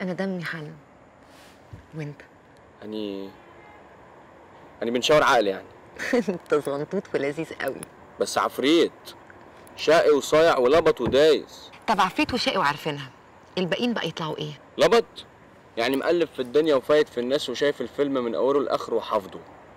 انا دمي حن وانت يعني يعني بنشاور عقل يعني انت صغنطوط ولذيذ قوي بس عفريت شقي وصايع ولبط ودايس طب عفريت وشقي وعارفينها الباقيين بقى يطلعوا ايه لبط يعني مقلب في الدنيا وفايت في الناس وشايف الفيلم من اوله لاخره وحافظه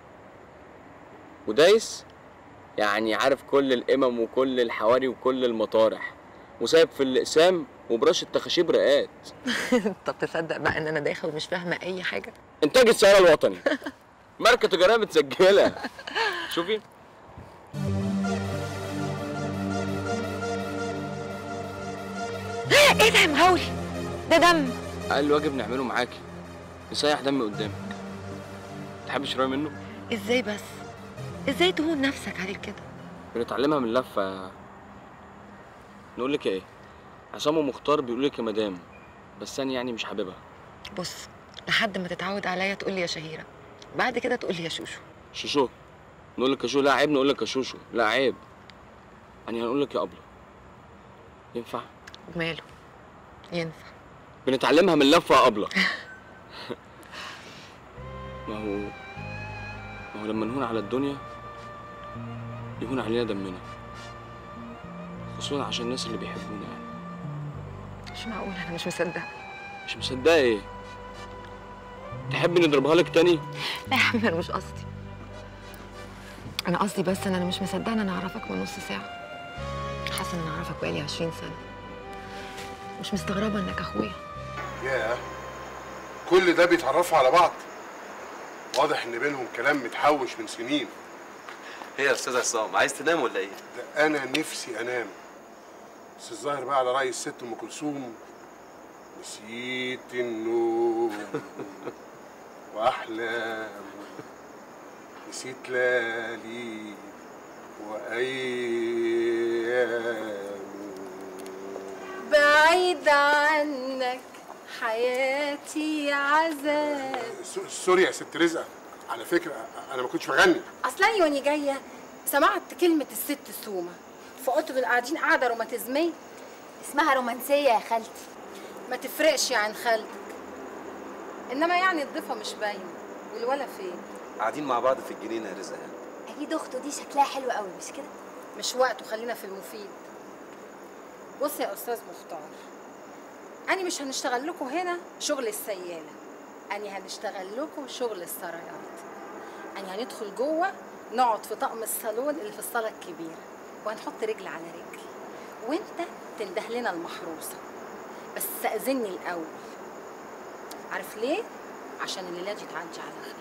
ودايس يعني عارف كل الامم وكل الحواري وكل المطارح وسايب في الاقسام وبرش التخاشيب رقات طب تصدق بقى ان انا داخل ومش فاهمه اي حاجه انتاج السيارة الوطني ماركة تجارية متسجلة شوفي ايه ده يا مغاوري ده دم اقل واجب نعمله معاكي نسيح دمي قدامك تحبي شرايه منه ازاي بس ازاي تهون نفسك عليك كده بنتعلمها من لفه نقول لك ايه عصام ومختار بيقولوا لك يا مدام بس انا يعني مش حاببها بص لحد ما تتعود عليا تقول لي يا شهيره بعد كده تقول لي يا شوشو شوشو نقول لك يا شو لا عيب نقول لك يا شوشو لا عيب يعني هنقول لك يا ابله ينفع وماله ينفع بنتعلمها من لفه يا ابله ما هو ما هو لما نهون على الدنيا يهون علينا دمنا خصوصا عشان الناس اللي بيحبونا يعني مش معقول انا مش مصدقه مش مصدقه ايه تحبي نضربها لك تاني لا يا عم انا مش قصدي انا قصدي بس ان انا مش مصدقه ان انا اعرفك من نص ساعه حاسه ان انا اعرفك بقالي 20 سنه مش مستغربه انك اخويا ياه كل ده بيتعرفوا على بعض واضح ان بينهم كلام متحوش من سنين هي يا استاذ عصام عايز تنام ولا ايه؟ ده انا نفسي انام بس الظاهر بقى على راي الست ام كلثوم نسيت النوم واحلام نسيت ليالي وايام بعيد عنك حياتي عذاب س- سوري يا ست رزقه على فكره انا ما كنتش بغني اصلا واني جايه سمعت كلمه الست سومه فقلت دول قاعدين قاعده روماتيزميه اسمها رومانسية يا خالتي ما تفرقش عن خالتك انما يعني الضفه مش باينه والولا فين قاعدين مع بعض في الجنينه يا رزق أكيد أخته دي شكلها حلو قوي مش كده؟ مش وقته خلينا في المفيد بص يا استاذ مختار أنا مش هنشتغل لكم هنا شغل السيالة أنا هنشتغل لكم شغل السرايات أنا هندخل جوه نقعد في طقم الصالون اللي في الصالة الكبيرة وهنحط رجل على رجل وانت تنده لنا المحروسة بس استأذني الأول عارف ليه؟ عشان الليلة دي تعدي على خير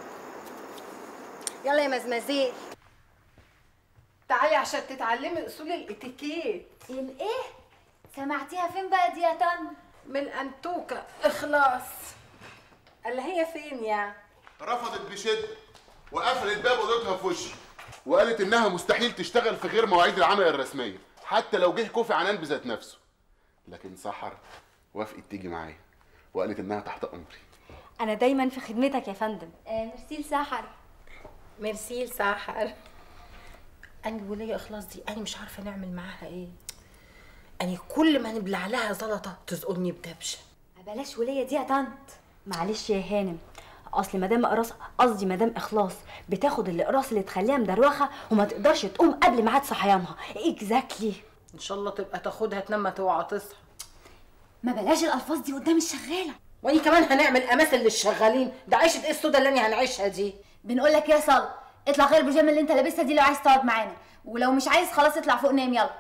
يلا يا مزمزيل تعالي عشان تتعلمي اصول الاتيكيت الإيه؟ سمعتيها فين بقى دي يا طن؟ من الانتوكه اخلاص اللي هي فين يا رفضت بشده وقفلت باب اوضتها في وشي وقالت انها مستحيل تشتغل في غير مواعيد العمل الرسميه حتى لو جه كوفي عنان بذات نفسه لكن سحر وافقت تيجي معايا وقالت انها تحت امري أنا دايما في خدمتك يا فندم آه ميرسي لسحر ميرسي لساحر انا الوليه اخلاص دي انا مش عارفه نعمل معاها ايه انا كل ما نبلع لها زلطه تزقني بدبشه بلاش ولية دي يا طنط معلش يا هانم اصل مدام اقراص قصدي مدام اخلاص بتاخد الاقراص اللي تخليها مدروخه وما تقدرش تقوم قبل ميعاد صحيانها اكزاكتلي ان شاء الله تبقى تاخدها تنام ما توعى تصحى ما بلاش الالفاظ دي قدام الشغاله واني كمان هنعمل اماثل للشغالين ده عيشه ايه السودا اللي انا هنعيشها دي بنقول لك يا صل اطلع غير البيجامه اللي انت لابسها دي لو عايز تقعد معانا ولو مش عايز خلاص اطلع فوق نام يلا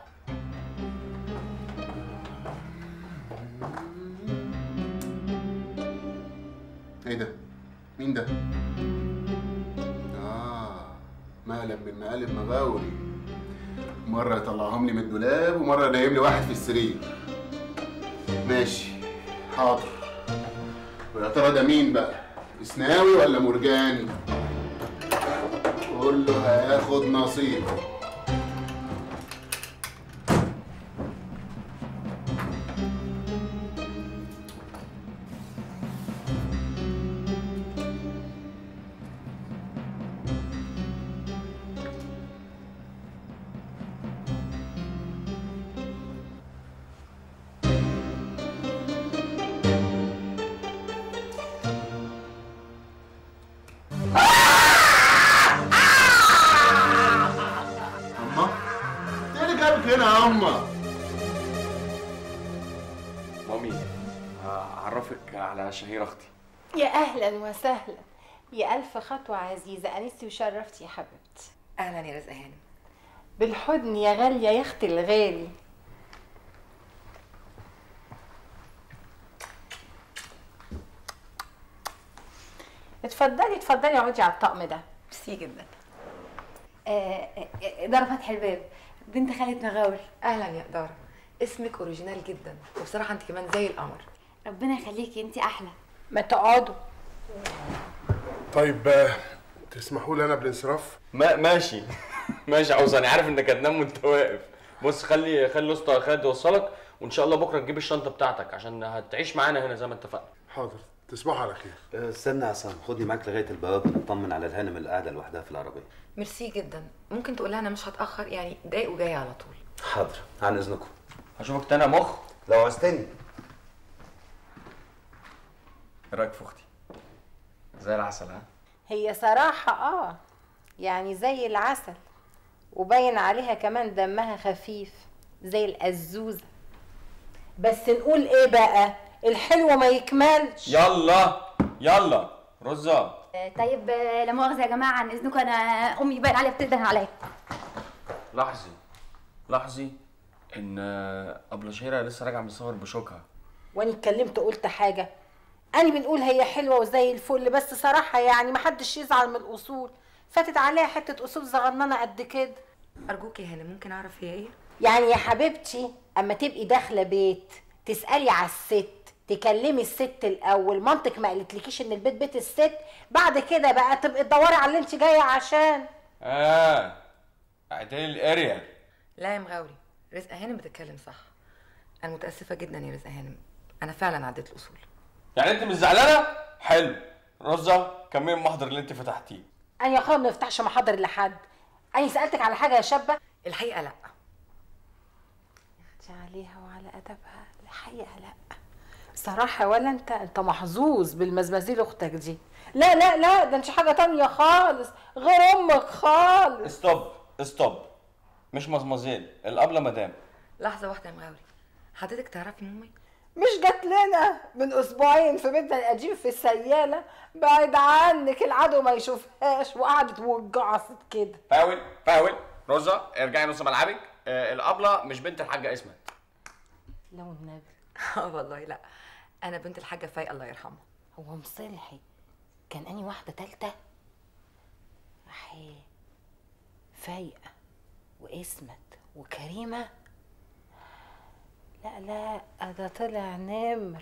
ايه ده مين ده اه مقلب من مقالب مغاوري مره يطلعهم لي من الدولاب ومره ينيم لي واحد في السرير ماشي حاضر ويا ترى ده مين بقى اسناوي ولا مرجاني قول له هياخد نصيبه ياما مامي هعرفك على شهير اختي يا اهلا وسهلا يا الف خطوه عزيزه انستي وشرفتي يا حبيبتي اهلا يا رزق هانم بالحضن يا غاليه يا اختي الغالي اتفضلي اتفضلي اقعدي على الطقم ده ميرسي جدا دار فتح الباب بنت خالة مغاوري اهلا يا اداره اسمك اوريجينال جدا وبصراحه انت كمان زي القمر ربنا يخليكي انت احلى ما تقعدوا طيب آه، تسمحوا لي انا بالانصراف ما ماشي ماشي يا عاوز انا عارف انك هتنام وانت واقف بص خلي خلي الاسطى خالد يوصلك وان شاء الله بكره تجيب الشنطه بتاعتك عشان هتعيش معانا هنا زي ما اتفقنا حاضر تصبحوا على خير أه، استنى يا عصام خدني معاك لغايه البوابه نطمن على الهانم اللي قاعده لوحدها في العربيه ميرسي جدا ممكن تقول لها انا مش هتاخر يعني دقايق وجايه على طول حاضر عن اذنكم هشوفك تاني يا مخ لو عوزتني ايه رايك في اختي زي العسل ها هي صراحه اه يعني زي العسل وباين عليها كمان دمها خفيف زي الأزوزة بس نقول ايه بقى الحلو ما يكملش يلا يلا رزة طيب آه، لا مؤاخذة يا جماعة عن إذنكم أنا أمي باين عليها بتنده عليا لاحظي لاحظي ان ابله شهيره لسه راجعه من السفر بشوكها وانا اتكلمت قلت حاجه انا بنقول هي حلوه وزي الفل بس صراحه يعني ما حدش يزعل من الاصول فاتت عليها حته اصول صغننه قد كده ارجوك يا هانم ممكن اعرف هي ايه يعني يا حبيبتي اما تبقي داخله بيت تسالي على الست تكلمي الست الاول مامتك ما قالتلكيش ان البيت بيت الست بعد كده بقى تبقي تدوري على اللي انت جايه عشان اه اعدلي الاريال لا يا مغاوري رزق هانم بتتكلم صح انا متاسفه جدا يا رزق هانم انا فعلا عديت الاصول يعني انت مش زعلانه حلو رزة كملي المحضر اللي انت فتحتيه انا يا اخويا ما نفتحش محاضر لحد انا سالتك على حاجه يا شابه الحقيقه لا اختي عليها وعلى ادبها الحقيقه لا صراحه ولا انت انت محظوظ بالمزمزيل اختك دي لا لا لا ده انت حاجه تانية خالص غير امك خالص ستوب ستوب مش مزمزيل الابله مدام لحظه واحده يا مغاوري حضرتك تعرفي مامي مش جات لنا من اسبوعين في بيتنا القديم في السياله بعد عنك العدو ما يشوفهاش وقعدت وجعصت كده فاول فاول رزة ارجعي نص ملعبك آه الابله مش بنت الحاجه اسمها لو النبي اه والله لا انا بنت الحاجه فايقه الله يرحمها هو مصلحي كان اني واحده تالته احي فايقه واسمت وكريمه لا لا ده طلع نمر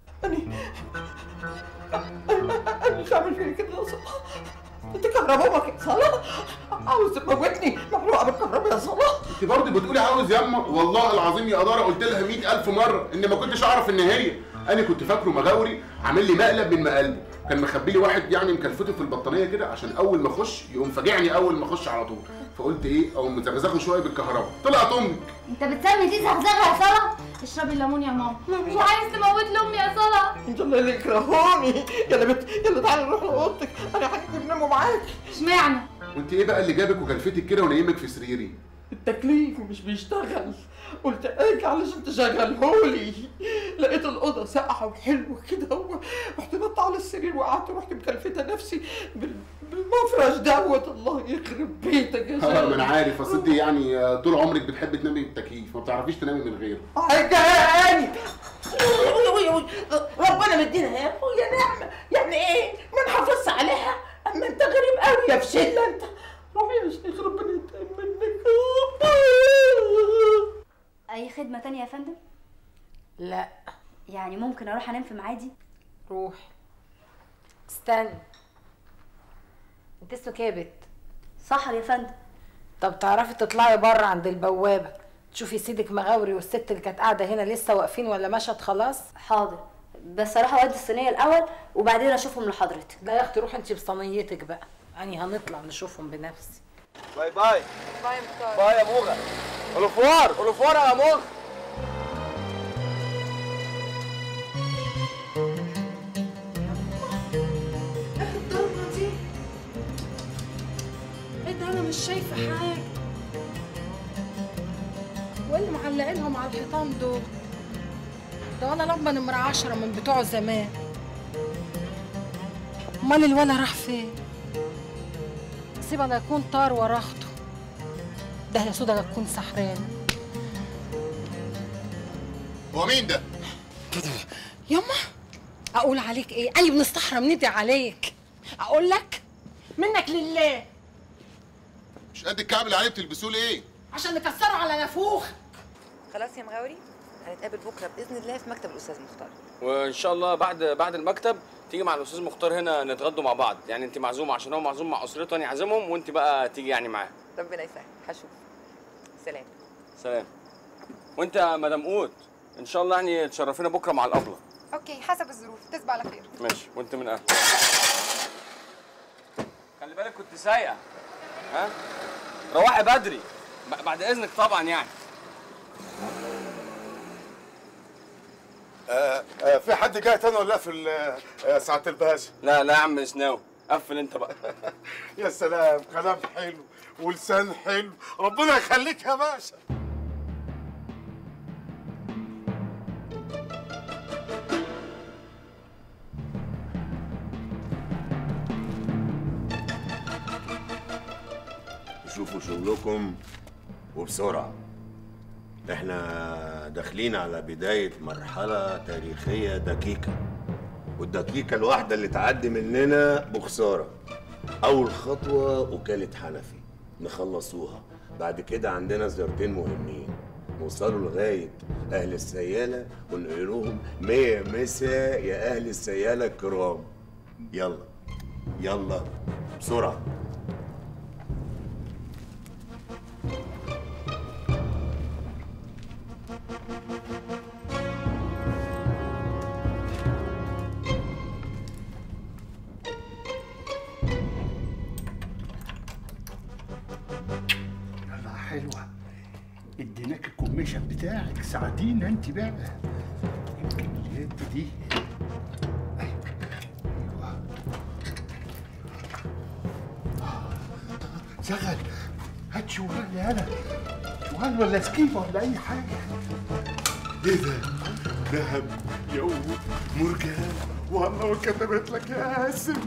مش عامل فيا كده يا صلاح انت كهربا امك يا صلاح عاوز تموتني محروقه بالكهرباء يا صلاح انت برضه بتقولي عاوز ياما والله العظيم يا اداره قلت لها 100000 مره ان ما كنتش اعرف ان هي انا كنت فاكره مغاوري عامل لي مقلب من مقالبه كان مخبي لي واحد يعني مكلفته في البطانيه كده عشان اول ما اخش يقوم فاجعني اول ما اخش على طول فقلت ايه او مزغزغه شويه بالكهرباء طلعت امك أنت بتسمي دي زغزغة يا صلاح اشربي الليمون يا ماما مش عايز تموت لأمي يا صلاح انت اللي اللي يكرهوني يلا بت يلا تعالي نروح لاوضتك انا هاجي نناموا معاكي اشمعنى؟ وانت ايه بقى اللي جابك وكلفتك كده ونيمك في سريري التكليف مش بيشتغل قلت اجي علشان تشغلهولي لقيت الاوضه ساقعه وحلوه كده و- رحت نط على السرير وقعدت ورحت مكلفته نفسي بال- بالمفرش دوت الله يخرب بيتك يا اه ما انا شيخ عارف اصل انت يعني آه، طول عمرك بتحبي تنامي بالتكييف ما بتعرفيش تنامي من غيره عجاني ربنا مدينا يا اخويا نعمه يعني ايه ما نحافظش عليها اما انت غريب قوي يا فشله انت روح يا شيخ ربنا ينتقم منك أي خدمة تانية يا فندم؟ لا يعني ممكن أروح أنام في معادي؟ روح استنى انت اسمك ايه يا بت صحر يا فندم طب تعرفي تطلعي بره عند البوابه تشوفي سيدك مغاوري والست اللي كانت قاعده هنا لسه واقفين ولا مشت خلاص حاضر بس أروح أودي الصينية الأول وبعدين أشوفهم لحضرتك لا يا اختي روحي انت بصينيتك بقى اني هنطلع نشوفهم بنفسي باي باي باي مختار باي يا موغا الفوار الفوار يا موغ الضلمه دي ايه ده انا مش شايفه حاجه واللي معلقينهم على الحيطان دول ده ولا لمبه نمرة عشرة من بتوع زمان امال الولا راح فين سيبها ده يكون طار ورا اخته ده يا سودا تكون سحران هو مين ده؟ يما اقول عليك ايه انا بنستحرم ندعي عليك اقول لك منك لله مش قد الكعب اللي عليه بتلبسوه ليه؟ عشان نكسره على نافوخ خلاص يا مغاوري هنتقابل بكره باذن الله في مكتب الاستاذ مختار وان شاء الله بعد بعد المكتب تيجي مع الاستاذ مختار هنا نتغدوا مع بعض يعني انت معزومه عشان هو معزوم مع اسرته انا عازمهم وانت بقى تيجي يعني معاه ربنا يسهل هشوف سلام سلام وانت يا مدام قوت ان شاء الله يعني تشرفينا بكره مع الابله اوكي حسب الظروف تصبح على خير ماشي وانت من اهل خلي بالك كنت سايقه ها روحي بدري ب- بعد اذنك طبعا يعني آه آه في حد جاي تاني ولا لا في ال- آه ساعة الباشا لا لا يا عم سناوي قفل انت بقى يا سلام كلام حلو ولسان حلو ربنا يخليك يا باشا شوفوا شغلكم وبسرعة احنا داخلين على بداية مرحلة تاريخية دقيقة والدقيقة الواحدة اللي تعدي مننا بخسارة أول خطوة وكالة حنفي نخلصوها بعد كده عندنا زيارتين مهمين نوصلوا لغاية أهل السيالة ونقول لهم مية مسا يا أهل السيالة الكرام يلا يلا بسرعة يلا حلوة اديناك الكوميشن بتاعك ساعدينا انت بقى يمكن اليد دي أيوة. شغل هات شوال يالا شوال ولا سكيفة ولا أي حاجة إيه ده؟ ذهب يوم مرجان والله وكتبت لك يا قاسم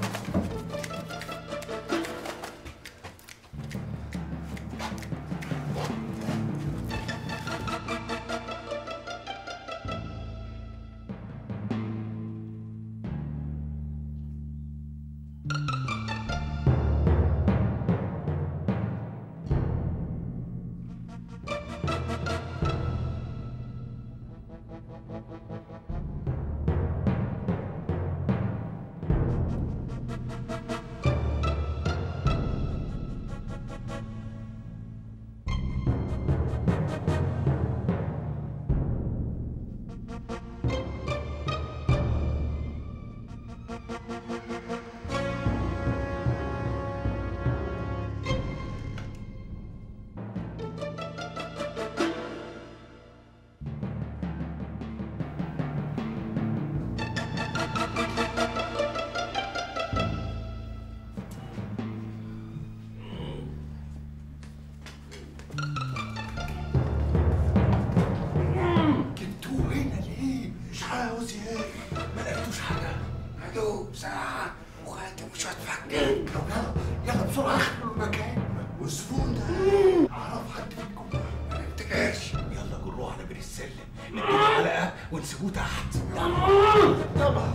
جبتوه هنا ليه؟ مش عاوز ايه؟ ما لقيتوش حاجة هدوء ساعة وخاتم وشوية فكة طب يلا يلا بسرعة اخلوا المكان والزبون ده أعرف حد فيكم ما نفتكرش يلا جروه على بير السلم نديله حلقة ونسيبوه تحت يلا يلا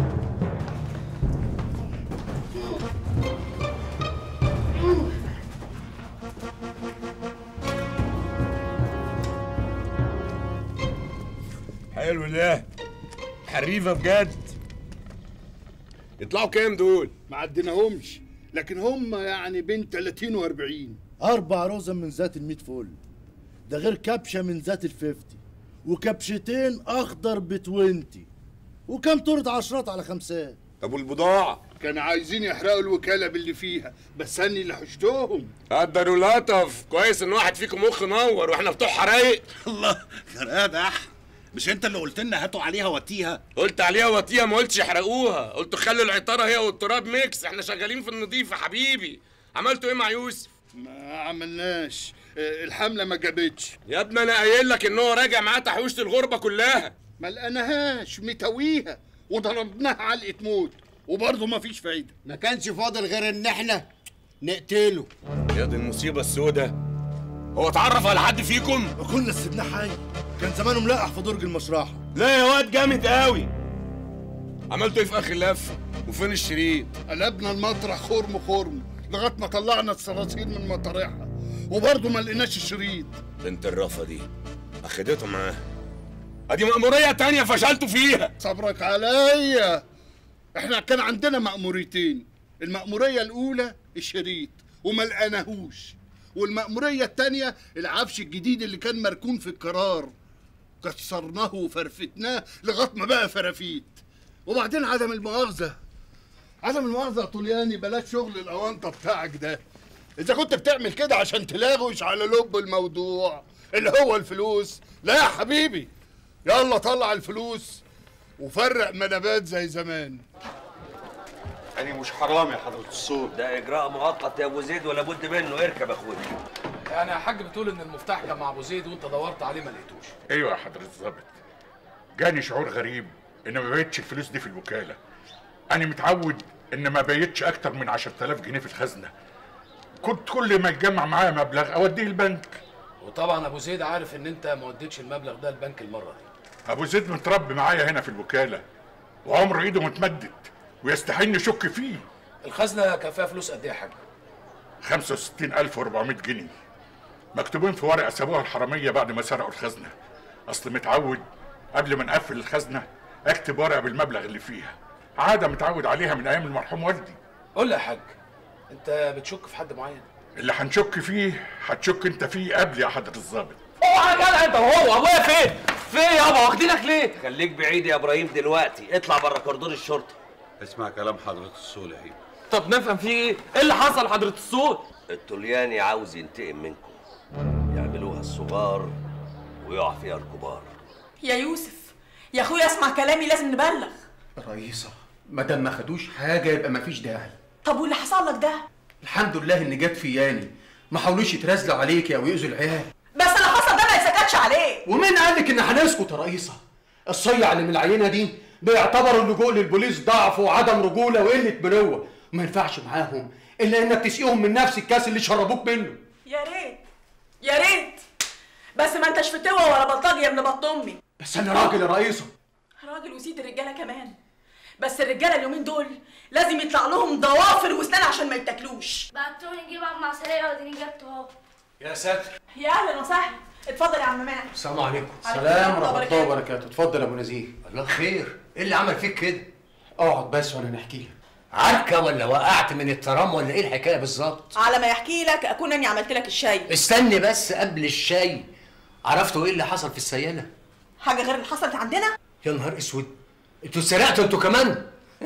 حلو ده حريفة بجد يطلعوا كام دول؟ ما عديناهمش لكن هم يعني بين 30 و 40 أربع رزم من ذات الميت فل ده غير كبشة من ذات الفيفتي وكبشتين أخضر بتوينتي وكم طرد عشرات على خمسات طب والبضاعة؟ كانوا عايزين يحرقوا الوكالة باللي فيها بس أني اللي حشتهم قدروا لطف كويس ان واحد فيكم مخ نور واحنا بتوع حرايق الله غرقادح مش انت اللي قلت لنا هاتوا عليها واتيها قلت عليها وطيها ما قلتش يحرقوها قلت خلوا العطاره هي والتراب ميكس احنا شغالين في النظيف يا حبيبي عملتوا ايه مع يوسف ما عملناش آه، الحمله ما جابتش يا ابني انا قايل لك ان هو راجع معاه تحويشه الغربه كلها ما لقيناهاش متويها وضربناها علقه موت وبرضه ما فيش فايده ما كانش فاضل غير ان احنا نقتله يا دي المصيبه السوداء هو اتعرف على حد فيكم كنا سيبناه حي كان زمانه ملاقح في درج المشرحه لا يا واد جامد قوي عملتوا ايه في اخر لفه وفين الشريط قلبنا المطرح خرم خرم لغايه ما طلعنا الصراصير من مطارحها وبرضه ما لقيناش الشريط بنت الرفه دي اخدته معاه ادي مأمورية تانية فشلتوا فيها صبرك عليا احنا كان عندنا مأموريتين المأمورية الأولى الشريط وما لقيناهوش والمأمورية التانية العفش الجديد اللي كان مركون في القرار كسرناه وفرفتناه لغاية ما بقى فرافيت وبعدين عدم المؤاخذة عدم المؤاخذة يا طلياني بلاش شغل الأونطة بتاعك ده إذا كنت بتعمل كده عشان تلاغوش على لب الموضوع اللي هو الفلوس لا يا حبيبي يلا طلع الفلوس وفرق منابات زي زمان يعني مش حرام يا حضرة الصوت ده اجراء مؤقت يا ابو زيد ولا بد منه اركب يا اخويا يعني يا حاج بتقول ان المفتاح كان مع ابو زيد وانت دورت عليه ما لقيتوش ايوه يا حضرة الظابط جاني شعور غريب ان ما بيتش الفلوس دي في الوكالة انا متعود ان ما بيتش اكتر من 10000 جنيه في الخزنة كنت كل ما يتجمع معايا مبلغ اوديه البنك وطبعا ابو زيد عارف ان انت ما وديتش المبلغ ده البنك المره دي ابو زيد متربي معايا هنا في الوكالة وعمر ايده متمدد ويستحيل نشك فيه الخزنه كان فيها فلوس قد ايه يا حاج 65400 جنيه مكتوبين في ورقه سابوها الحراميه بعد ما سرقوا الخزنه اصل متعود قبل ما نقفل الخزنه اكتب ورقه بالمبلغ اللي فيها عاده متعود عليها من ايام المرحوم والدي قول لي يا حاج انت بتشك في حد معين اللي هنشك فيه هتشك انت فيه قبل يا حضره الظابط اوعى جدع انت وهو ابويا فين؟ فين يابا واخدينك ليه؟ خليك بعيد يا ابراهيم دلوقتي اطلع بره كردون الشرطه اسمع كلام حضرة الصولحي طب نفهم فيه ايه؟ ايه اللي حصل حضرة الصوت؟ التولياني عاوز ينتقم منكم يعملوها الصغار ويقع فيها الكبار يا يوسف يا اخويا اسمع كلامي لازم نبلغ رئيسة ما دام ما خدوش حاجة يبقى ما فيش داعي طب واللي حصل لك ده الحمد لله ان جت فياني ما حاولوش يترازلوا عليك او يؤذوا العيال بس اللي حصل ده ما يتسكتش عليه ومين قال لك ان هنسكت يا رئيسة الصيع اللي من العينة دي بيعتبروا اللجوء للبوليس ضعف وعدم رجولة وقلة بنوة ما ينفعش معاهم الا انك تسقيهم من نفس الكاس اللي شربوك منه يا ريت يا ريت بس ما انتش فتوة ولا بلطجي يا ابن بط امي بس انا راجل يا رئيسة راجل وسيد الرجاله كمان بس الرجاله اليومين دول لازم يطلع لهم ضوافر واسنان عشان ما يتاكلوش بعتوني نجيب عم عسلية وديني جبته اهو يا ساتر يا اهلا وسهلا اتفضل يا عم ماهر السلام عليكم عليكم سلام السلام ورحمة الله وبركاته. وبركاته اتفضل يا ابو نزيه الله خير ايه اللي عمل فيك كده اقعد بس وانا نحكي لك عركة ولا وقعت من الترام ولا ايه الحكاية بالظبط؟ على ما يحكي لك اكون اني عملت لك الشاي استني بس قبل الشاي عرفتوا ايه اللي حصل في السيالة؟ حاجه غير اللي حصلت عندنا يا نهار اسود انتوا سرقتوا انتوا كمان؟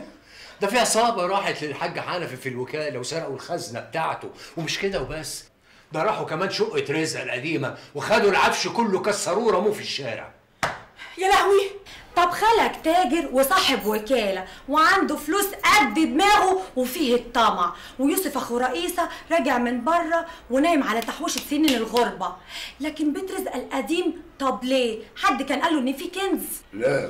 ده في عصابة راحت للحاج حنفي في الوكالة وسرقوا الخزنة بتاعته ومش كده وبس ده راحوا كمان شقة رزق القديمة وخدوا العفش كله كسروه رموه في الشارع يا لهوي طب خالك تاجر وصاحب وكالة وعنده فلوس قد دماغه وفيه الطمع ويوسف اخو رئيسة راجع من بره ونايم على تحويشة سنين الغربة لكن بيت رزق القديم طب ليه؟ حد كان قاله ان في كنز لا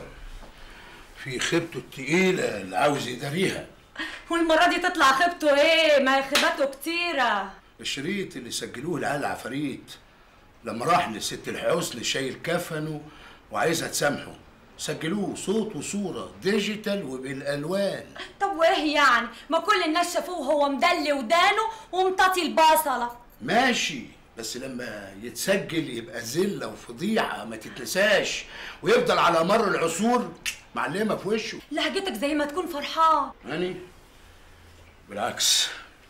في خيبته التقيلة اللي عاوز يداريها والمرة دي تطلع خيبته ايه؟ ما هي خيبته كتيرة الشريط اللي سجلوه العيال عفاريت لما راح لست الحسن شايل كفنه وعايزها تسامحه سجلوه صوت وصورة ديجيتال وبالألوان طب وايه يعني؟ ما كل الناس شافوه وهو مدلي ودانه ومطاطي البصلة ماشي بس لما يتسجل يبقى ذلة وفضيحة ما تتنساش ويفضل على مر العصور معلمة في وشه لهجتك زي ما تكون فرحان يعني بالعكس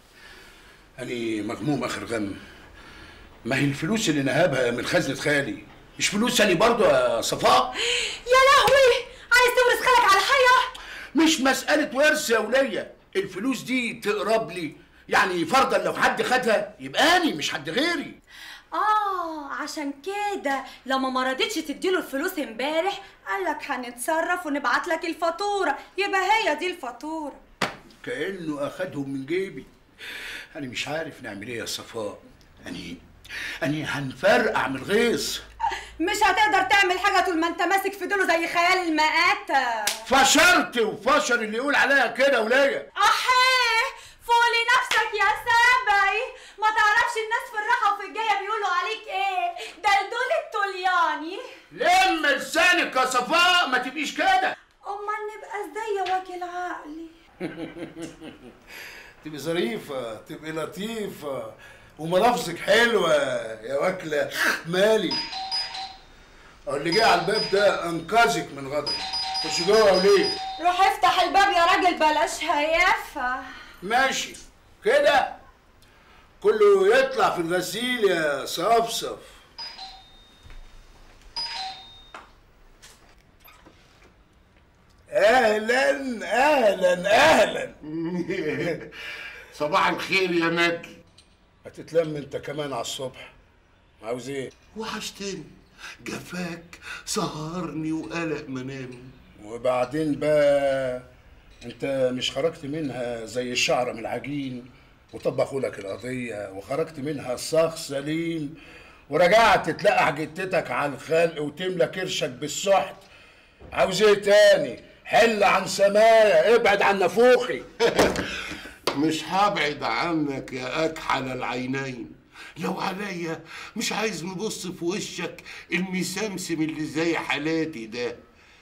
أنا مغموم آخر غم ما هي الفلوس اللي نهبها من خزنة خالي مش فلوس أنا برضه يا صفاء يا لهوي عايز تورث خالك على حية مش مسألة ورث يا ولية الفلوس دي تقرب لي يعني فرضا لو حد خدها يبقى أنا مش حد غيري اه عشان كده لما ما رضيتش تديله الفلوس امبارح قالك هنتصرف ونبعت لك الفاتورة يبقى هي دي الفاتورة كأنه أخدهم من جيبي أنا مش عارف نعمل إيه يا صفاء يعني اني هنفرقع من الغيظ مش هتقدر تعمل حاجه طول ما انت ماسك في ديله زي خيال المآتة فشلت وفشل اللي يقول عليا كده وليا احيه فولي نفسك يا سابي ما تعرفش الناس في الراحه وفي الجايه بيقولوا عليك ايه دلدول الطلياني لم لسانك يا صفاء ما تبقيش كده امال نبقى ازاي يا واكل عقلي تبقي ظريفة تبقي لطيفة وملافظك حلوة يا واكلة مالي أهو اللي جه على الباب ده أنقذك من غضب خش جوه وليه روح افتح الباب يا راجل بلاش هيافه ماشي كده كله يطلع في الغسيل يا صفصف اهلا اهلا اهلا صباح الخير يا ندل هتتلم انت كمان على الصبح عاوز ايه وحشتني جفاك سهرني وقلق منامي وبعدين بقى انت مش خرجت منها زي الشعره من العجين وطبخوا لك القضيه وخرجت منها صاغ سليم ورجعت تلقح جتتك على الخلق وتملى كرشك بالسحت عاوز ايه تاني حل عن سمايا ابعد عن نافوخي مش هبعد عنك يا اكحل العينين لو عليا مش عايز نبص في وشك المسمسم اللي زي حالاتي ده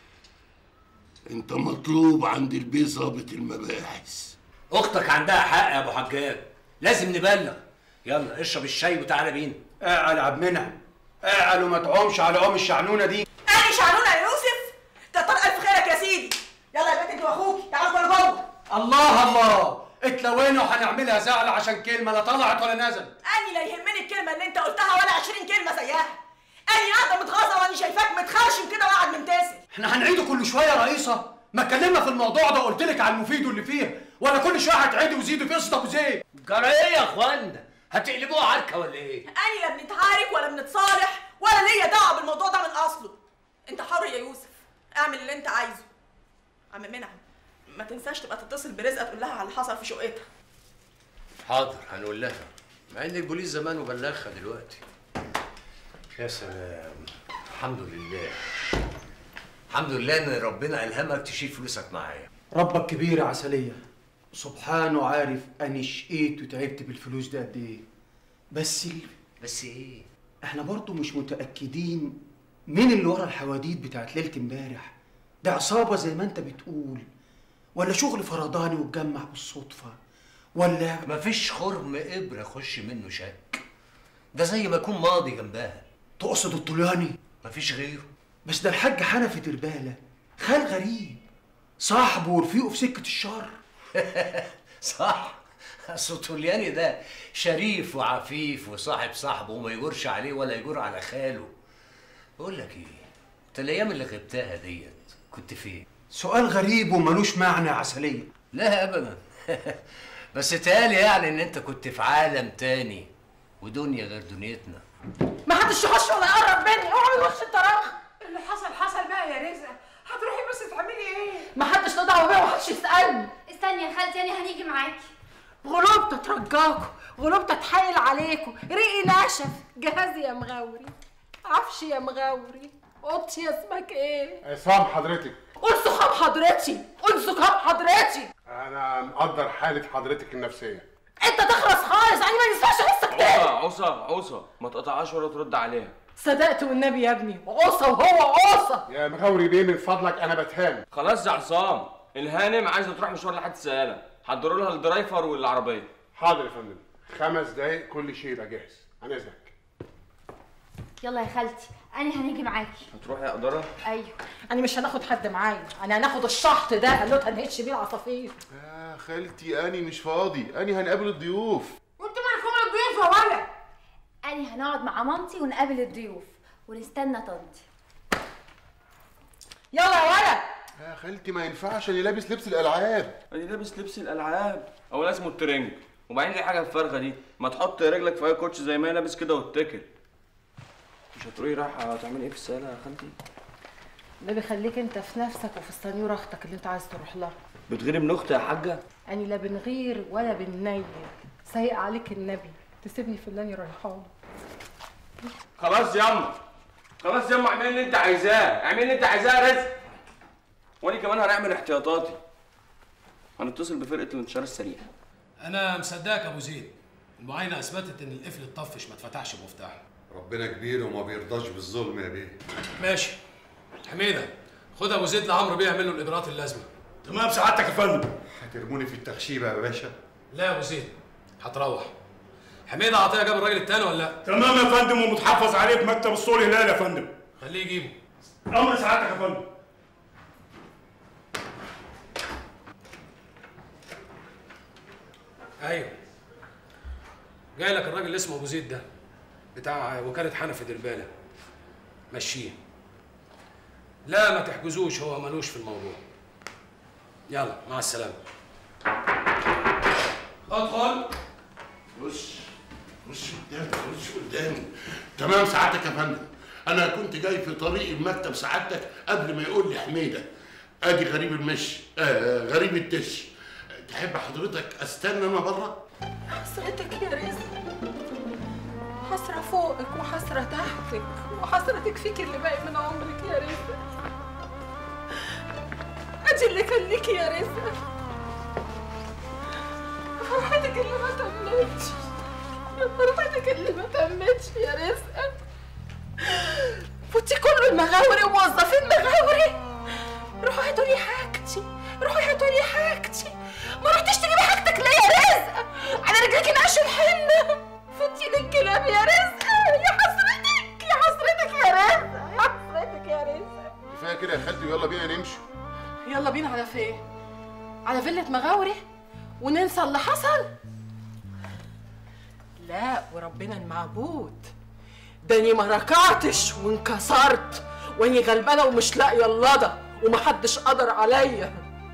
انت مطلوب عند البيه ظابط المباحث اختك عندها حق يا ابو حجاج لازم نبلغ يلا اشرب الشاي وتعالى بينا اعقل يا عبد منعم اعقل وما تعومش على ام الشعنونه دي انا شعنونه يا يوسف كتر الف خيرك يا سيدي يلا يا بنت انت واخوك تعالوا كلوا جوه الله الله اتلوينا وهنعملها زعل عشان كلمه لا طلعت ولا نزلت اني لا يهمني الكلمه اللي انت قلتها ولا 20 كلمه زيها اني قاعده متغاظه وانا شايفاك متخرشم كده وقاعد ممتثل احنا هنعيده كل شويه يا رئيسه ما اتكلمنا في الموضوع ده وقلت لك على المفيد واللي فيه ولا كل شويه هتعيدوا وزيدوا في قصه ابو زيد جرى ايه يا اخوانا هتقلبوها عركه ولا ايه اني لا بنتعارك ولا بنتصالح ولا ليا دعوه بالموضوع ده من اصله انت حر يا يوسف اعمل اللي انت عايزه عم منعم ما تنساش تبقى تتصل برزقه تقول لها على اللي حصل في شقتها حاضر هنقول لها مع ان البوليس زمان وبلغها دلوقتي يا سلام الحمد لله الحمد لله ان ربنا الهمك تشيل فلوسك معايا ربك كبير يا عسليه سبحانه عارف اني شقيت وتعبت بالفلوس دي قد ايه بس ال... بس ايه احنا برضو مش متاكدين مين اللي ورا الحواديت بتاعت ليله امبارح ده عصابه زي ما انت بتقول ولا شغل فرداني واتجمع بالصدفه ولا مفيش خرم ابره يخش منه شك ده زي ما يكون ماضي جنبها تقصد الطلياني مفيش غيره بس ده الحاج حنفي درباله خال غريب صاحبه ورفيقه في سكه الشر صح اصل طلياني ده شريف وعفيف وصاحب صاحبه وما يجورش عليه ولا يجور على خاله بقول لك ايه انت الايام اللي غبتها ديت كنت فين سؤال غريب وملوش معنى يا عسليه لا ابدا بس تالي يعني ان انت كنت في عالم تاني ودنيا غير دنيتنا ما حدش يخش ولا يقرب مني اوعى يخش الطراخ اللي حصل حصل بقى يا رزق هتروحي بس تعملي ايه ما حدش له دعوه بيا ومحدش يسالني استني يا خالتي انا هنيجي معاكي غلوبة ترجاكوا غلوبة تحايل عليكوا ريقي نشف جهازي يا مغاوري عفشي يا مغاوري اوضتي اسمك ايه عصام حضرتك قول سخام حضرتي قول سخام حضرتي انا مقدر حاله حضرتك النفسيه انت تخرس خالص يعني ما ينفعش احسك تاني عصا عصا عصا ما تقطعهاش ولا ترد عليها صدقت والنبي يا ابني عصا وهو عصا يا مغاوري بيه من فضلك انا بتهان خلاص يا عصام الهانم عايزه تروح مشوار لحد السياله حضروا لها الدرايفر والعربيه حاضر يا فندم خمس دقايق كل شيء يبقى جاهز انا اذنك يلا يا خالتي انا هنيجي معاكي هتروحي يا قدره ايوه انا مش هناخد حد معايا انا هناخد الشحط ده قالوت هنهش بيه العصافير يا خالتي اني مش فاضي اني هنقابل الضيوف وانت مالكم الضيوف يا ولا انا هنقعد مع مامتي ونقابل الضيوف ونستنى طنطي يلا يا ولد يا خالتي ما ينفعش انا لابس لبس الالعاب انا لابس لبس الالعاب اولا اسمه الترنج وبعدين ايه حاجه الفارغه دي ما تحط رجلك في اي كوتش زي ما هي لابس كده واتكل مش هتروحي رايحه تعملي ايه في السياله يا خالتي النبي خليك انت في نفسك وفي السنيوره اختك اللي انت عايز تروح لها بتغيري من اختي يا حاجه اني لا بنغير ولا بننيل سايق عليك النبي تسيبني في اللي انا رايحه له خلاص ياما خلاص ياما اعمل اللي انت عايزاه اعمل اللي انت عايزاه يا رزق وانا كمان هنعمل احتياطاتي هنتصل بفرقه الانتشار السريع انا مصدقك يا ابو زيد المعاينه اثبتت ان القفل اتطفش ما اتفتحش بمفتاح ربنا كبير وما بيرضاش بالظلم يا بيه ماشي حميده خد ابو زيد لعمرو بيه يعمل له الاجراءات اللازمه تمام سعادتك يا فندم هترموني في التخشيبه يا باشا لا يا ابو زيد هتروح حميده عطيه جاب الراجل التاني ولا لا تمام يا فندم ومتحفظ عليه في مكتب الصول هلال يا فندم خليه يجيبه امر سعادتك يا فندم ايوه جاي لك الراجل اللي اسمه ابو زيد ده بتاع وكاله حنفي درباله مشيه لا ما تحجزوش هو ملوش في الموضوع يلا مع السلامه ادخل وش وش قدامي وش قدامي تمام سعادتك يا فندم انا كنت جاي في طريقي المكتب سعادتك قبل ما يقول لي حميده ادي غريب المشي آه غريب التش تحب حضرتك استنى انا بره حسرتك يا رزق حسرة فوقك وحسرة تحتك وحسرتك فيك اللي باقي من عمرك يا رزق ادي اللي كان ليكي يا رزق فرحتك اللي ما تمتش يا فرحتك اللي ما تمتش يا رزق فوتي كل المغاوري وموظفين مغاوري روحوا هاتوا لي حاجتي روحوا هاتوا لي حاجتي ما رحتيش تجيبي حاجتك ليه يا رزق على رجلك نقش الحنه فوتي للكلاب يا رزق يا حسرتك يا حسرتك يا رزق يا حسرتك يا رزق كفايه كده يا خالتي ويلا بينا نمشي يلا بينا على فين على فيلة مغاوري وننسى اللي حصل لا وربنا المعبود داني ما ركعتش وانكسرت واني غلبانه ومش لاقيه اللضى ومحدش قدر عليا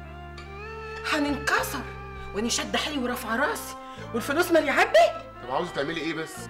هننكسر واني شد حيلي ورافعه راسي والفلوس مالي عبي طب عاوزه تعملي ايه بس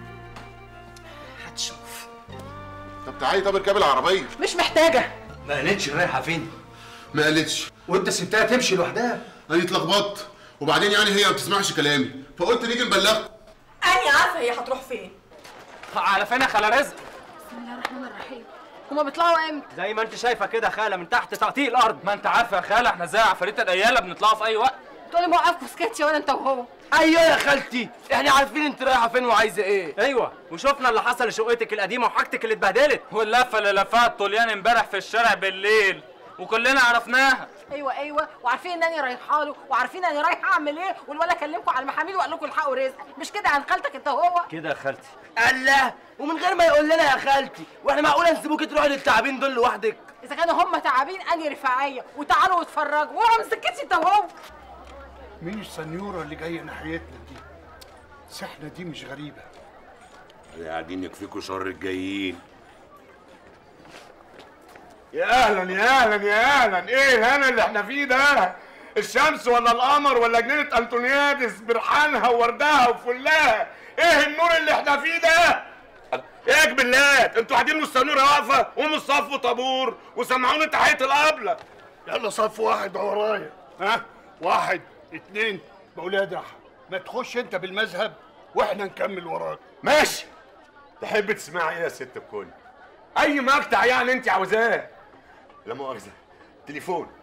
هتشوف طب تعالي طب اركبي العربيه مش محتاجه ما قالتش رايحه فين ما قالتش وانت سبتها تمشي لوحدها انا اتلخبطت وبعدين يعني هي ما بتسمعش كلامي فقلت نيجي نبلغكم أنا عارفة هي هتروح فين على فين يا خاله رزق بسم الله الرحمن الرحيم هما بيطلعوا امتى زي ما انت شايفه كده يا خاله من تحت تقطيع الارض ما انت عارفه يا خاله احنا زي عفاريت الاياله بنطلعوا في اي وقت تقولي موقفكوا سكتش ولا انت وهو ايوه يا خالتي احنا عارفين انت رايحه فين وعايزه ايه ايوه وشفنا اللي حصل لشقتك القديمه وحاجتك اللي اتبهدلت واللفه اللي لفها الطليان امبارح في الشارع بالليل وكلنا عرفناها ايوه ايوه وعارفين انني رايحه له وعارفين اني رايحه اعمل ايه والولا كلمكم على المحاميل وقال لكم الحقوا رزق مش كده عن خالتك انت وهو كده يا خالتي الله ومن غير ما يقول لنا يا خالتي واحنا معقوله نسيبوك تروحي للتعابين دول لوحدك اذا كانوا هم تعابين اني رفاعيه وتعالوا واتفرجوا وانا من سكتي انت وهو مين السنيورة اللي جاية ناحيتنا دي؟ سحنة دي مش غريبة قاعدين يكفيكوا شر الجايين يا اهلا يا اهلا يا اهلا ايه الهنا اللي احنا فيه ده الشمس ولا القمر ولا جنينة انطونيادس برحانها ووردها وفلها ايه النور اللي احنا فيه ده ايه يا جبلات انتوا قاعدين والسنورة واقفة قوموا صفوا طابور وسمعوني تحية القبلة يلا صف واحد ورايا ها واحد اتنين بقول يا دح ما تخش انت بالمذهب واحنا نكمل وراك ماشي تحب تسمعي ايه يا ست الكل اي مقطع يعني انت عاوزاه لا مؤاخذة تليفون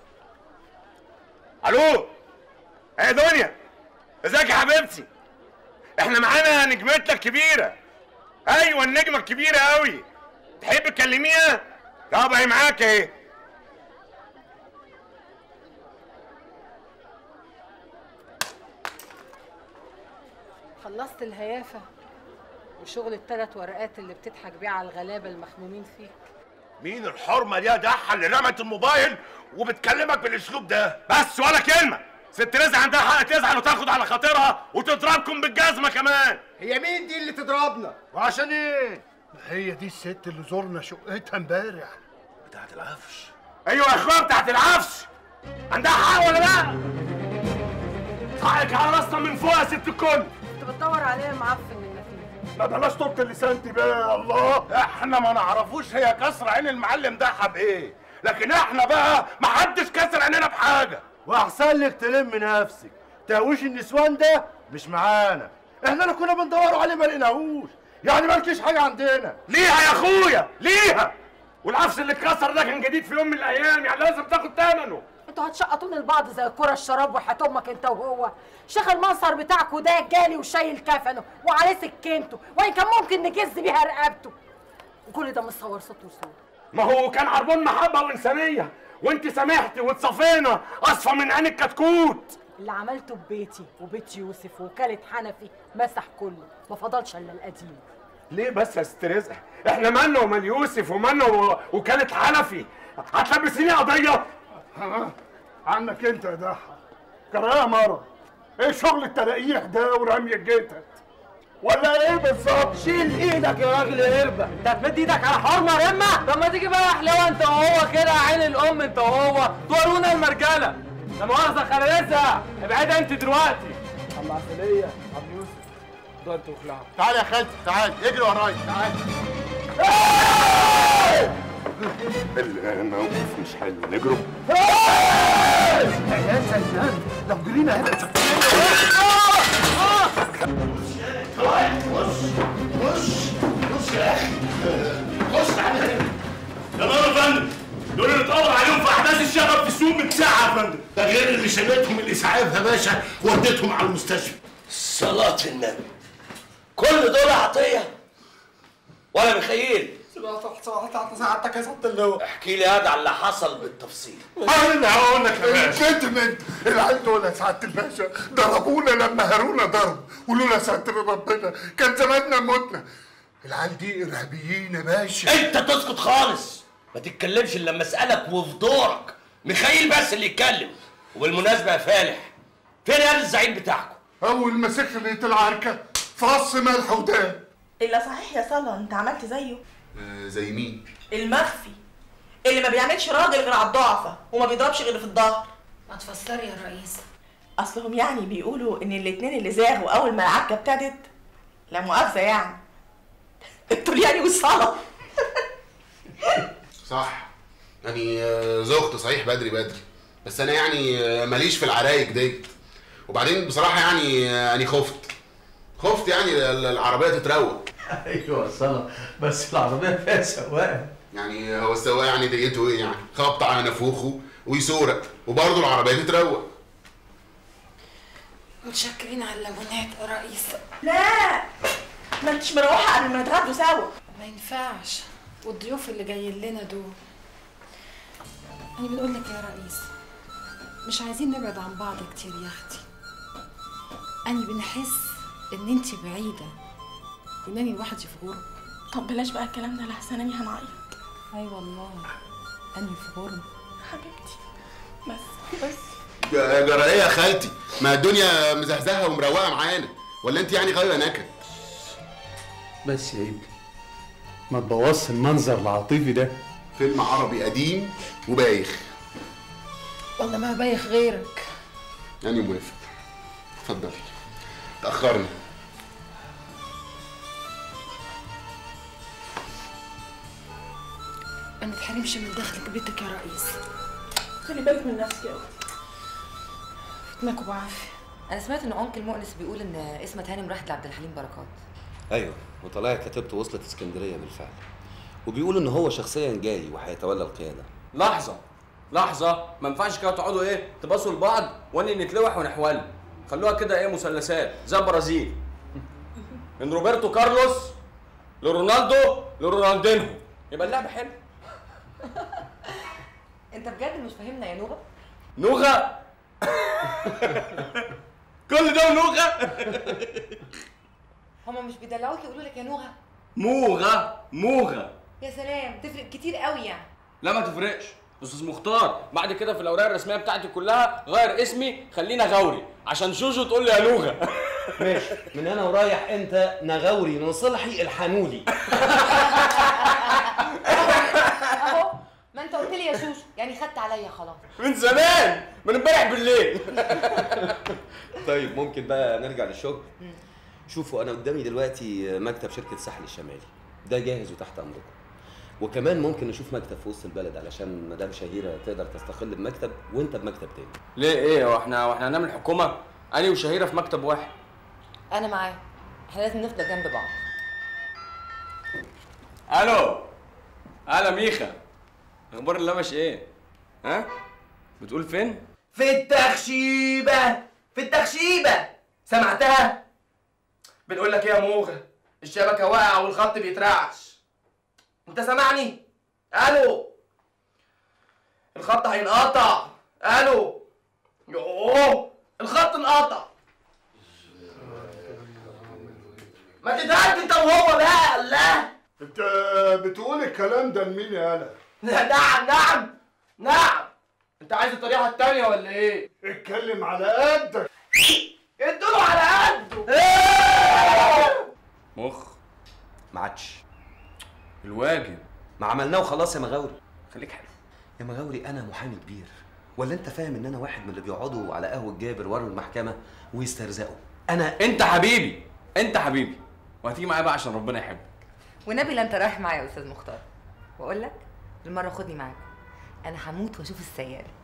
الو يا دنيا ازيك يا حبيبتي احنا معانا نجمتنا الكبيرة ايوه النجمة الكبيرة قوي تحب تكلميها طب هي معاك اهي خلصت الهيافه وشغل الثلاث ورقات اللي بتضحك بيه على الغلابه المخمومين فيك مين الحرمة دي يا دحة اللي رمت الموبايل وبتكلمك بالاسلوب ده بس ولا كلمة ست رزق عندها حق تزعل وتاخد على خاطرها وتضربكم بالجزمة كمان هي مين دي اللي تضربنا؟ وعشان ايه؟ هي دي الست اللي زورنا شقتها امبارح بتاعت العفش ايوه يا اخويا بتاعت العفش عندها حق ولا لا؟ حقك على راسنا من فوق يا ست الكل كنت بتدور عليه المعفن اللي فيه ما بلاش طولة اللسان دي بقى الله احنا ما نعرفوش هي كسر عين المعلم ده بايه لكن احنا بقى ما حدش كسر عيننا بحاجه واحسن لك تلم نفسك تهويش النسوان ده مش معانا احنا اللي كنا بندوروا عليه ما لقيناهوش يعني مالكيش حاجه عندنا ليها يا اخويا ليها والعفش اللي اتكسر ده كان جديد في يوم من الايام يعني لازم تاخد ثمنه انتوا هتشقطوني لبعض زي الكرة الشراب وحياة امك انت وهو شيخ المنصر بتاعكوا ده جالي وشايل كفنه وعليه سكينته وان كان ممكن نجز بيها رقبته وكل ده متصور صوت وصوت ما هو كان عربون محبه وانسانيه وانت سامحتي واتصفينا اصفى من عين الكتكوت اللي عملته ببيتي وبيت يوسف وكالة حنفي مسح كله ما فضلش الا القديم ليه بس يا ست رزق احنا مالنا ومال يوسف ومالنا و- وكالة حنفي هتلبسيني قضيه ها عنك انت يا ضحى كراهه مره ايه شغل التلاقيح ده ورمي الجتت ولا ايه بالظبط شيل ايدك يا راجل يا قربة انت هتمد ايدك على حرمة رمة طب ما تيجي بقى احلوة انت وهو كده عين الام انت وهو تورونا المرجلة لا مؤاخذة خلالسة ابعدها انت دلوقتي عم عسليه عم يوسف ده انت وخلعه تعال يا خالتي تعال اجري ورايا تعال الموقف مش حلو نجرب يا سلام لو جرينا هنا خش خش خش يا اخي خش تعالى هنا يا نهار يا فندم دول اللي اتقبض عليهم في احداث الشغب في السوق من ساعه يا فندم ده غير اللي شالتهم الاسعاف يا باشا وديتهم على المستشفى صلاة النبي كل دول عطية ولا مخيل سعادتك يا سعاده اللواء احكي لي هذا على اللي حصل بالتفصيل انا هقول لك يا باشا انت من العيال دول يا سعاده الباشا ضربونا لما هرونا ضرب ولولا ستر ربنا كان زماننا متنا العيال دي ارهابيين يا باشا انت تسكت خالص ما تتكلمش الا لما اسالك وفي دورك مخيل بس اللي يتكلم وبالمناسبه يا فالح فين يا الزعيم بتاعكم اول ما سخنت العركه فص ملح ودان الا صحيح يا صلاح انت عملت زيه زي مين المخفي اللي ما بيعملش راجل غير على الضعفة وما بيضربش غير في الظهر ما تفسري يا رئيس اصلهم يعني بيقولوا ان الاتنين اللي زاغوا اول ما العركه ابتدت لا مؤاخذه يعني الطلياني والصلاه صح يعني آه، زغت صحيح بدري بدري بس انا يعني آه، ماليش في العرايك ديت وبعدين بصراحه يعني آه، يعني خفت خفت يعني ال- العربيه تتروق ايوه صلاة بس العربية فيها سواق يعني هو السواق يعني ديته ايه يعني خبط على نافوخه ويسورق وبرضه العربيه تتروق متشكرين على الليمونات يا رئيس لا ما انتش مروحه قبل ما نتغدوا سوا ما ينفعش والضيوف اللي جايين لنا دول انا بنقول لك يا رئيس مش عايزين نبعد عن بعض كتير يا اختي انا بنحس ان انت بعيده وانني لوحدي في غربه طب بلاش بقى الكلام ده لحسن اني هنعيط اي والله اني في غربه حبيبتي بس بس يا جرى ايه يا خالتي ما الدنيا مزهزهه ومروقه معانا ولا انت يعني غايبه نكد بس يا ابني ما تبوظش المنظر العاطفي ده فيلم عربي قديم وبايخ والله ما بايخ غيرك يعني موافق اتفضلي تاخرنا ما نتحرمش من دخلك بيتك يا رئيس خلي بالك من نفسك يا اختي فتنك وبعافيه انا سمعت ان انكل مؤنس بيقول ان اسمة هانم راحت لعبد الحليم بركات ايوه وطلع كتيبته وصلت اسكندريه بالفعل وبيقولوا ان هو شخصيا جاي وهيتولى القياده لحظة لحظة ما ينفعش كده تقعدوا ايه تبصوا لبعض واني نتلوح ونحول خلوها كده ايه مثلثات زي البرازيل من روبرتو كارلوس لرونالدو لرونالدينهو يبقى اللعبة حلوة انت بجد مش فاهمنا يا نوبه نوغة كل ده نوغة هما مش بيدلعوك يقولوا لك يا نوغه موغة موغة يا سلام تفرق كتير قوي يعني لا ما تفرقش استاذ مختار بعد كده في الاوراق الرسميه بتاعتي كلها غير اسمي خلينا غوري عشان جوجو تقول لي يا نوغه ماشي من هنا ورايح انت نغوري نصلحي الحنولي اهو ما انت قلت لي يا شوشو يعني خدت عليا خلاص من زمان من امبارح بالليل طيب ممكن بقى نرجع للشغل شوفوا انا قدامي دلوقتي مكتب شركه الساحل الشمالي ده جاهز وتحت امركم وكمان ممكن نشوف مكتب في وسط البلد علشان مدام شهيره تقدر تستقل بمكتب وانت بمكتب تاني ليه ايه هو احنا واحنا هنعمل حكومه انا وشهيره في مكتب واحد انا معاه احنا لازم نفضل جنب بعض الو هلا ميخا اخبار اللمش ايه ها بتقول فين في التخشيبة في التخشيبة سمعتها؟ بنقول لك ايه يا موغة الشبكة واقعة والخط بيترعش انت سامعني؟ الو الخط هينقطع الو يوه الخط انقطع ما تتهد انت وهو بقى الله انت بتقول الكلام ده لمين يا انا؟ نعم نعم نعم انت عايز الطريقة التانية ولا ايه؟ اتكلم على قدك ادوله على قده مخ ما عادش الواجب ما عملناه وخلاص يا مغاوري خليك حلو يا مغاوري انا محامي كبير ولا انت فاهم ان انا واحد من اللي بيقعدوا على قهوه جابر ورا المحكمه ويسترزقوا انا انت حبيبي انت حبيبي وهتيجي معايا بقى عشان ربنا يحبك والنبي لا انت رايح معايا يا استاذ مختار واقول لك المره خدني معاك انا هموت واشوف السياره